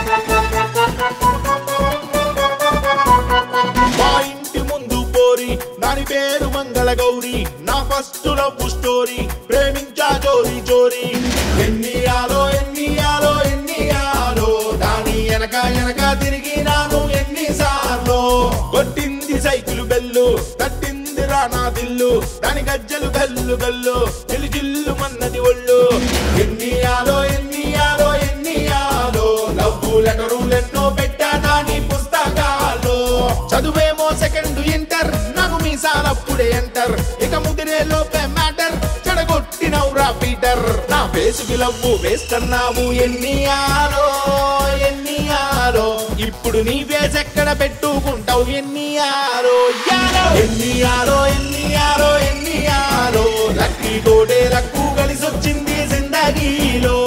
మా ఇంటి ముందు పోరి దాని పేరు మంగళ గౌరి నా ఫస్ట్ లవ్ స్టోరీ ప్రేమించా జోరి జోరి ఎన్ని ఆలో ఎన్ని ఆలో ఎన్ని ఆలో దాని వెనక వెనక తిరిగి నాను ఎన్ని సార్లు కొట్టింది సైకిల్ బెల్లు తట్టింది రానా దిల్లు దాని గజ్జలు గల్లు గల్లు జిల్లు జిల్లు మన్నది ఒళ్ళు ఎన్ని ఆలో ఎన్ని ఆలో ఎన్ని ఆలో లవ్వు లెటరులెన్నో పెట్టా దాని పుస్తకాలు చదువేమో సెకండ్ ఇంటర్ నాకు మీసాలప్పుడే ఎంటర్ ఇక ముదిరే లోపే మ్యాటర్ చెడగొట్టినవురా పీటర్ నా ఫేసుకి లవ్వు వేస్తున్నావు ఎన్ని ఆలో ఎన్ని ఆలో ఇప్పుడు నీ ఫేస్ ఎక్కడ పెట్టుకుంటావు ఎన్ని ఆలో యాలో ఎన్ని ఆలో ఎన్ని ఆలో ఎన్ని ఆలో లక్కీ తోటే లక్కు కలిసొచ్చింది జిందగీలో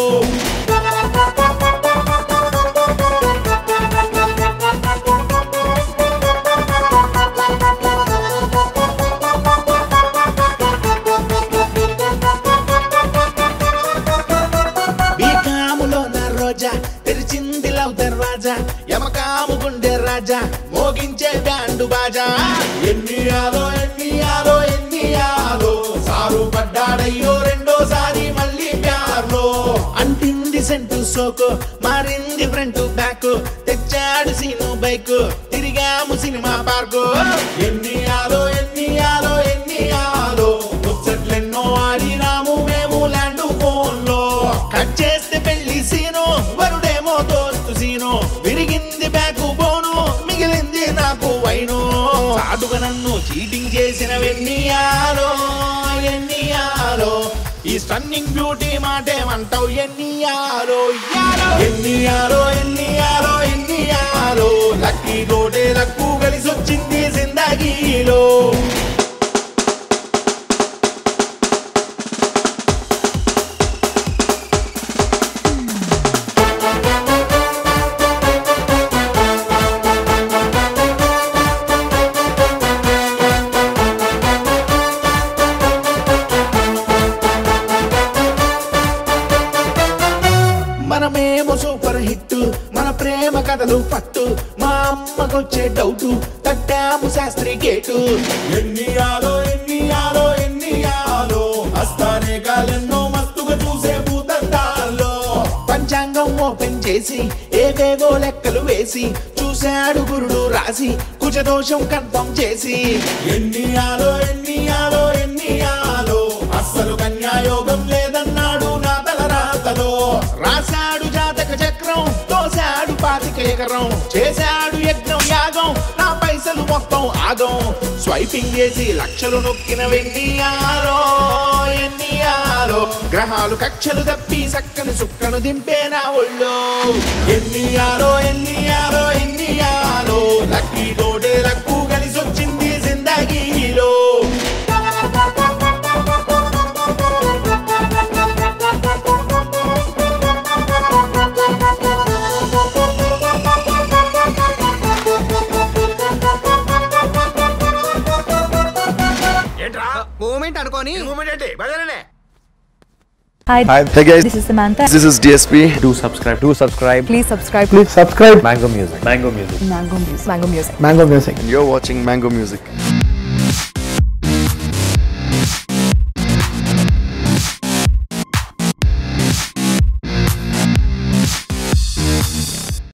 బీకాములో నా రోజా తెరిచింది లవ్ దర్వాజా యమకాము గుండె రాజా మోగించే బ్యాండు బాజా ఎన్ని ఆలో ఎన్ని ఆలో ఎన్ని ఆలో సారు పడ్డాడయ్యో రెండోసారి మళ్ళీ ప్యార్లో అంటింది సెంటు సోకు మారింది ఫ్రంట్ బ్యాక్ తెచ్చాడు సీను బైక్ తిరిగాము సినిమా పార్కు ఎన్ని ఆలో ఎన్ని ఆలో ఎన్ని ఆలో ముచ్చట్లెన్నో ఆడినాము మేము ల్యాండ్ ఫోన్ లో కట్ చేస్తే పెళ్లి సీను వరుడేమో దోస్తు సీను విరిగింది బ్యాక్ బోను మిగిలింది నాకు వైను చాటుగా నన్ను చీటింగ్ చేసిన వెన్నియాలో ఎన్నియాలో ఈ స్టన్నింగ్ బ్యూటీ మాటేమంటావు ఎన్నియాలో యాలో ఎన్నియాలో ఎన్నియాలో ఎన్నియాలో లక్కీ తోటే లక్కు కలిసొచ్చింది జిందగీలో మనమేమో సూపర్ హిట్ మన ప్రేమ కథలు పట్టు మా అమ్మకొచ్చే డౌట్ తట్టాము శాస్త్రి గేటు ఎన్ని ఆలో ఎన్ని ఆలో ఎన్ని ఆలో హస్తానే కాలెన్నో మస్తుగా చూసే భూతంతాల్లో పంచాంగం ఓపెన్ చేసి ఏవేవో లెక్కలు వేసి చూశాడు గురుడు రాసి కుజదోషం కన్ఫర్మ్ చేసి ఎన్ని ఆలో ఎన్ని ఆలో ఎన్ని ఆలో అస్సలు కన్యాయోగం లేదన్నాడు నా తల రాతలో రాశాడు జాతక చక్రం తోశాడు పాతిక ఎకరం చేశాడు యజ్ఞం యాగం నా పైసలు మొత్తం ఆగం స్వైపింగ్ చేసి లక్షలు నొక్కిన వెండియాలో ఎన్నియాలో గ్రహాలు కక్షలు తప్పి సక్కని సుక్కను దింపే నా ఒళ్ళో ఎన్నియాలో ఎన్నియాలో ఎన్నియాలో లక్కీ తోటే లక్కు కలిసొచ్చింది జిందగీలో ఏంట్రా మూమెంట్ అనుకోని మూమెంట్ ఏంటి బజారనే Hi, Hi, hey guys. this is Samantha. This is DSP. do subscribe do subscribe Please subscribe please subscribe mango music mango music Mango Music. Mango Music. mango music And you're watching Mango Music.